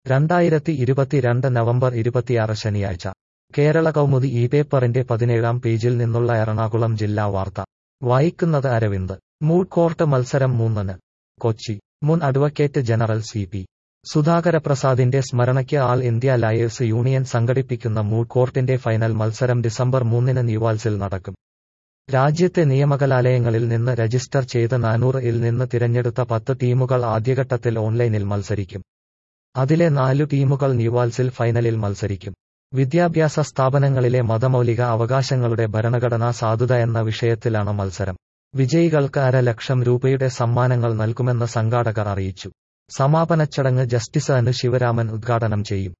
രണ്ടായിരത്തി ഇരുപത്തിരണ്ട് നവംബർ ഇരുപത്തിയാറ് ശനിയാഴ്ച കേരള കൗമുദി ഈ പേപ്പറിന്റെ പതിനേഴാം പേജിൽ നിന്നുള്ള എറണാകുളം ജില്ലാ വാർത്ത വായിക്കുന്നത് അരവിന്ദ് മൂഡ് കോർട്ട് മത്സരം മൂന്നിന് കൊച്ചി മുൻ അഡ്വക്കേറ്റ് ജനറൽ സി പി സുധാകരപ്രസാദിന്റെ സ്മരണയ്ക്ക് ആൾ ഇന്ത്യ ലയേഴ്സ് യൂണിയൻ സംഘടിപ്പിക്കുന്ന മൂഡ് കോർട്ടിന്റെ ഫൈനൽ മത്സരം ഡിസംബർ മൂന്നിന് ന്യൂവാൽസിൽ നടക്കും രാജ്യത്തെ നിയമകലാലയങ്ങളിൽ നിന്ന് രജിസ്റ്റർ ചെയ്ത് നാനൂറ് ഇൽ നിന്ന് തിരഞ്ഞെടുത്ത പത്ത് ടീമുകൾ ആദ്യഘട്ടത്തിൽ ഓൺലൈനിൽ മത്സരിക്കും അതിലെ നാലു ടീമുകൾ ന്യൂവാൽസിൽ ഫൈനലിൽ മത്സരിക്കും വിദ്യാഭ്യാസ സ്ഥാപനങ്ങളിലെ മതമൗലിക അവകാശങ്ങളുടെ ഭരണഘടനാ സാധുത എന്ന വിഷയത്തിലാണ് മത്സരം വിജയികൾക്ക് അര ലക്ഷം രൂപയുടെ സമ്മാനങ്ങൾ നൽകുമെന്ന് സംഘാടകർ അറിയിച്ചു സമാപന ചടങ്ങ് ജസ്റ്റിസ് അനു ശിവരാമൻ ഉദ്ഘാടനം ചെയ്യും